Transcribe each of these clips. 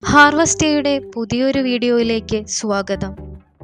ഹാർവസ്റ്റയുടെ പുതിയൊരു വീഡിയോയിലേക്ക് സ്വാഗതം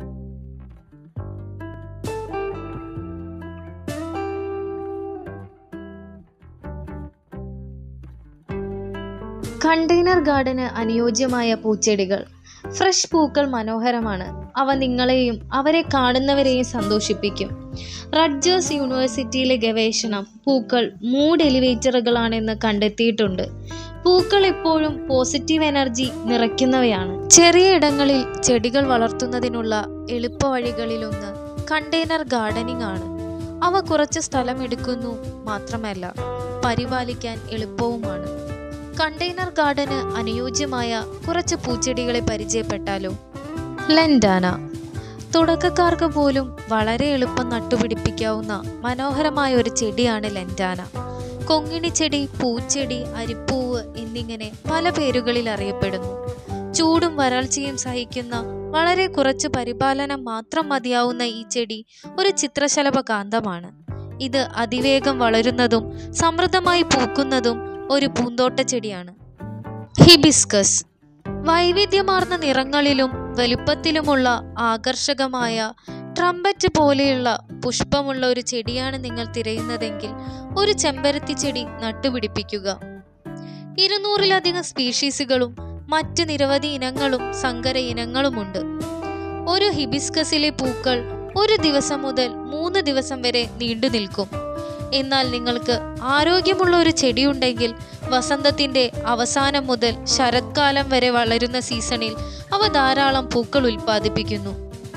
കണ്ടെയ്നർ ഗാർഡന് അനുയോജ്യമായ പൂച്ചെടികൾ ഫ്രഷ് പൂക്കൾ മനോഹരമാണ് അവ നിങ്ങളെയും അവരെ കാണുന്നവരെയും സന്തോഷിപ്പിക്കും റഡ്ജേഴ്സ് യൂണിവേഴ്സിറ്റിയിലെ ഗവേഷണം പൂക്കൾ മൂഡ് എലിവേറ്ററുകളാണെന്ന് കണ്ടെത്തിയിട്ടുണ്ട് പൂക്കൾ എപ്പോഴും പോസിറ്റീവ് എനർജി നിറയ്ക്കുന്നവയാണ് ചെറിയ ഇടങ്ങളിൽ ചെടികൾ വളർത്തുന്നതിനുള്ള എളുപ്പ വഴികളിലൊന്ന് കണ്ടെയ്നർ ഗാർഡനിങ് ആണ് അവ കുറച്ച് സ്ഥലം എടുക്കുന്നു മാത്രമല്ല പരിപാലിക്കാൻ എളുപ്പവുമാണ് കണ്ടെയ്നർ ഗാർഡന് അനുയോജ്യമായ കുറച്ച് പൂച്ചെടികളെ പരിചയപ്പെട്ടാലോ ലെൻഡാന തുടക്കക്കാർക്ക് പോലും വളരെ എളുപ്പം നട്ടുപിടിപ്പിക്കാവുന്ന മനോഹരമായ ഒരു ചെടിയാണ് ലെൻഡാന കൊങ്ങിണിച്ചെടി പൂച്ചെടി അരിപ്പൂവ് എന്നിങ്ങനെ പല പേരുകളിൽ അറിയപ്പെടുന്നു ചൂടും വരൾച്ചയും സഹിക്കുന്ന വളരെ കുറച്ച് പരിപാലനം മാത്രം മതിയാവുന്ന ഈ ചെടി ഒരു ചിത്രശലഭ കാന്തമാണ് ഇത് അതിവേഗം വളരുന്നതും സമൃദ്ധമായി പൂക്കുന്നതും ഒരു പൂന്തോട്ട ചെടിയാണ് ഹിബിസ്കസ് വൈവിധ്യമാർന്ന നിറങ്ങളിലും വലുപ്പത്തിലുമുള്ള ആകർഷകമായ ട്രംപറ്റ് പോലെയുള്ള പുഷ്പമുള്ള ഒരു ചെടിയാണ് നിങ്ങൾ തിരയുന്നതെങ്കിൽ ഒരു ചെമ്പരത്തി ചെടി നട്ടുപിടിപ്പിക്കുക ഇരുന്നൂറിലധികം സ്പീഷീസുകളും മറ്റ് നിരവധി ഇനങ്ങളും സങ്കര ഇനങ്ങളുമുണ്ട് ഒരു ഹിബിസ്കസിലെ പൂക്കൾ ഒരു ദിവസം മുതൽ മൂന്ന് ദിവസം വരെ നീണ്ടു നിൽക്കും എന്നാൽ നിങ്ങൾക്ക് ആരോഗ്യമുള്ള ഒരു ചെടിയുണ്ടെങ്കിൽ വസന്തത്തിന്റെ അവസാനം മുതൽ ശരത്കാലം വരെ വളരുന്ന സീസണിൽ അവ ധാരാളം പൂക്കൾ ഉൽപ്പാദിപ്പിക്കുന്നു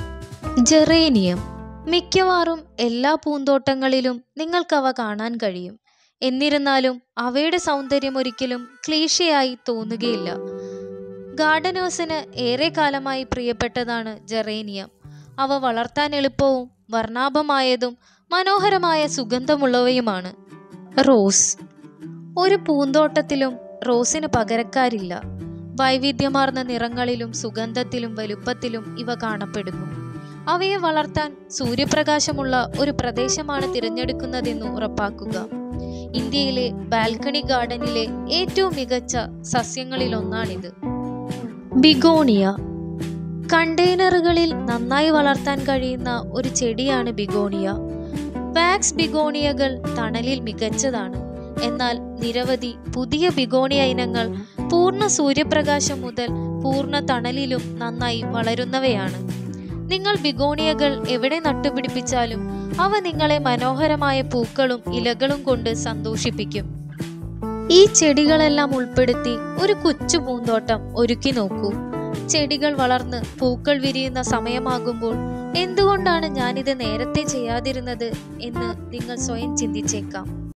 ജെറേനിയം മിക്കവാറും എല്ലാ പൂന്തോട്ടങ്ങളിലും നിങ്ങൾക്കവ കാണാൻ കഴിയും എന്നിരുന്നാലും അവയുടെ സൗന്ദര്യം ഒരിക്കലും ക്ലീശയായി തോന്നുകയില്ല ഗാർഡനേഴ്സിന് ഏറെ കാലമായി പ്രിയപ്പെട്ടതാണ് ജെറേനിയം അവ വളർത്താൻ എളുപ്പവും വർണ്ണാഭമായതും മനോഹരമായ സുഗന്ധമുള്ളവയുമാണ് റോസ് ഒരു പൂന്തോട്ടത്തിലും റോസിന് പകരക്കാരില്ല വൈവിധ്യമാർന്ന നിറങ്ങളിലും സുഗന്ധത്തിലും വലുപ്പത്തിലും ഇവ കാണപ്പെടുന്നു അവയെ വളർത്താൻ സൂര്യപ്രകാശമുള്ള ഒരു പ്രദേശമാണ് തിരഞ്ഞെടുക്കുന്നതെന്ന് ഉറപ്പാക്കുക ഇന്ത്യയിലെ ബാൽക്കണി ഗാർഡനിലെ ഏറ്റവും മികച്ച സസ്യങ്ങളിലൊന്നാണിത് ബിഗോണിയ കണ്ടെയ്നറുകളിൽ നന്നായി വളർത്താൻ കഴിയുന്ന ഒരു ചെടിയാണ് ബിഗോണിയ വാക്സ് ബിഗോണിയകൾ തണലിൽ മികച്ചതാണ് എന്നാൽ നിരവധി പുതിയ ബിഗോണിയ ഇനങ്ങൾ പൂർണ്ണ സൂര്യപ്രകാശം മുതൽ പൂർണ്ണ തണലിലും നന്നായി വളരുന്നവയാണ് നിങ്ങൾ ബിഗോണിയകൾ എവിടെ നട്ടുപിടിപ്പിച്ചാലും അവ നിങ്ങളെ മനോഹരമായ പൂക്കളും ഇലകളും കൊണ്ട് സന്തോഷിപ്പിക്കും ഈ ചെടികളെല്ലാം ഉൾപ്പെടുത്തി ഒരു കൊച്ചു പൂന്തോട്ടം ഒരുക്കി നോക്കൂ ചെടികൾ വളർന്ന് പൂക്കൾ വിരിയുന്ന സമയമാകുമ്പോൾ എന്തുകൊണ്ടാണ് ഞാനിത് നേരത്തെ ചെയ്യാതിരുന്നത് എന്ന് നിങ്ങൾ സ്വയം ചിന്തിച്ചേക്കാം